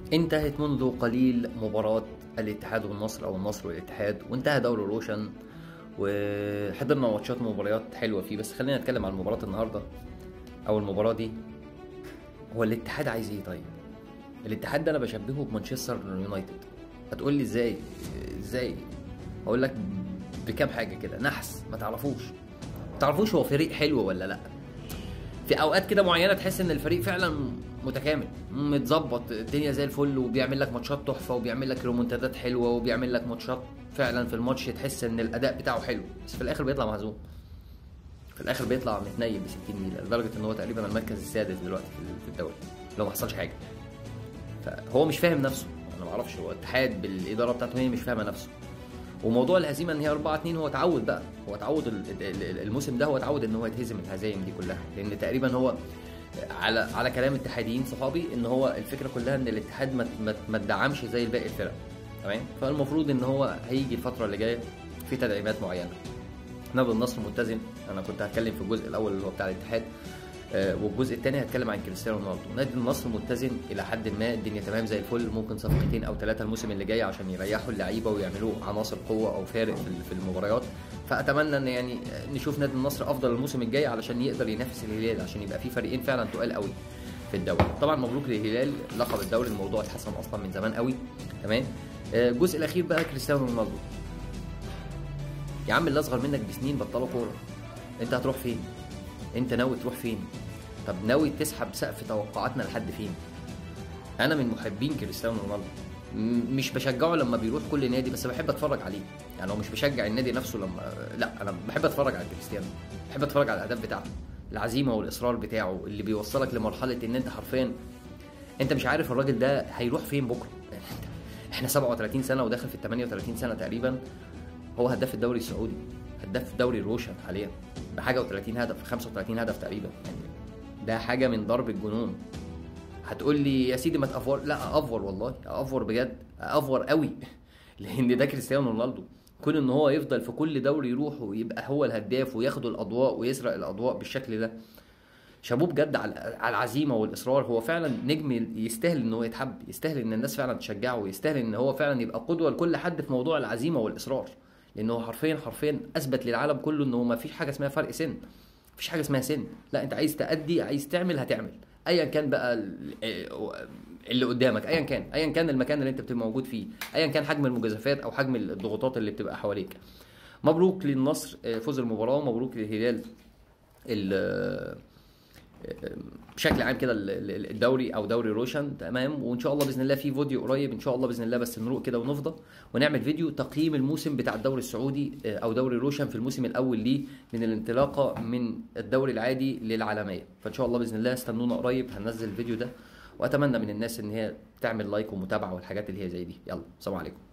انتهت منذ قليل مباراة الاتحاد والنصر او النصر والاتحاد وانتهى دوري روشن وحضرنا ماتشات مباريات حلوة فيه بس خلينا نتكلم عن مباراة النهاردة او المباراة دي هو الاتحاد عايز ايه طيب؟ الاتحاد ده انا بشبهه بمانشستر يونايتد هتقول لي ازاي ازاي اقول لك بكام حاجه كده نحس ما تعرفوش ما تعرفوش هو فريق حلو ولا لا في اوقات كده معينه تحس ان الفريق فعلا متكامل متظبط الدنيا زي الفل وبيعمل لك ماتشات تحفه وبيعمل لك ريمونتادات حلوه وبيعمل لك ماتشات فعلا في الماتش تحس ان الاداء بتاعه حلو بس في الاخر بيطلع مهزوم في الاخر بيطلع متنيل ب 60 ميله لدرجه ان هو تقريبا المركز السادس دلوقتي في الدوري لو ما حصلش حاجه فهو مش فاهم نفسه انا ما اعرفش هو الاتحاد بالاداره بتاعته هي مش فاهمه نفسه وموضوع الهزيمه ان هي 4 2 هو اتعود بقى هو اتعود ال- ال- الموسم ده هو اتعود ان هو يتهزم الهزايم دي كلها لان تقريبا هو على على كلام اتحاديين صحابي ان هو الفكره كلها ان الاتحاد ما ما- ما تدعمش زي الباقي الفرق تمام فالمفروض ان هو هيجي الفتره اللي جايه في تدعيمات معينه نادي النصر متزن انا كنت هتكلم في الجزء الاول اللي هو بتاع الاتحاد آه، والجزء الثاني هتكلم عن كريستيانو رونالدو نادي النصر متزن الى حد ما الدنيا تمام زي الفل ممكن صفقتين او ثلاثه الموسم اللي جاي عشان يريحوا اللعيبه ويعملوا عناصر قوه او فارق في في المباريات فاتمنى ان يعني نشوف نادي النصر افضل الموسم الجاي علشان يقدر ينافس الهلال عشان يبقى في فريقين فعلا تقال قوي في الدوري طبعا مبروك للهلال لقب الدوري الموضوع اتحسن اصلا من زمان قوي تمام آه، الجزء الاخير بقى كريستيانو رونالدو يا عم اللي اصغر منك بسنين بطلوا كوره انت هتروح فين انت ناوي تروح فين طب ناوي تسحب سقف توقعاتنا لحد فين انا من محبين كريستيانو رونالدو م- مش بشجعه لما بيروح كل نادي بس بحب اتفرج عليه يعني هو مش بشجع النادي نفسه لما لا انا بحب اتفرج على كريستيانو بحب اتفرج على الاهداف بتاعته العزيمه والاصرار بتاعه اللي بيوصلك لمرحله ان انت حرفيا انت مش عارف الراجل ده هيروح فين بكره يعني انت- احنا 37 سنه وداخل في ال 38 سنه تقريبا هو هداف الدوري السعودي هداف دوري روشن حاليا بحاجه و30 هدف 35 هدف تقريبا يعني ده حاجه من ضرب الجنون هتقول لي يا سيدي ما تافور لا افور والله افور بجد افور قوي لان ده كريستيانو رونالدو كون ان هو يفضل في كل دوري يروح ويبقى هو الهداف وياخد الاضواء ويسرق الاضواء بالشكل ده شابوه بجد على على العزيمه والاصرار هو فعلا نجم يستاهل ان هو يتحب يستاهل ان الناس فعلا تشجعه ويستاهل ان هو فعلا يبقى قدوه لكل حد في موضوع العزيمه والاصرار لانه هو حرفيا حرفيا اثبت للعالم كله انه ما فيش حاجه اسمها فرق سن مفيش حاجه اسمها سن لا انت عايز تأدي عايز تعمل هتعمل ايا كان بقى ال- اللي قدامك ايا كان ايا كان المكان اللي انت بتبقى موجود فيه ايا كان حجم المجازفات او حجم الضغوطات اللي بتبقى حواليك مبروك للنصر آه، فوز المباراه مبروك للهلال ال- بشكل عام كده ال- ال- الدوري او دوري روشن تمام وان شاء الله باذن الله في فيديو قريب ان شاء الله باذن الله بس نروق كده ونفضى ونعمل فيديو تقييم الموسم بتاع الدوري السعودي آه، او دوري روشن في الموسم الاول ليه من الانطلاقه من الدوري العادي للعالميه فان شاء الله باذن الله استنونا قريب هننزل الفيديو ده واتمنى من الناس ان هي تعمل لايك ومتابعه والحاجات اللي هي زي دي يلا سلام عليكم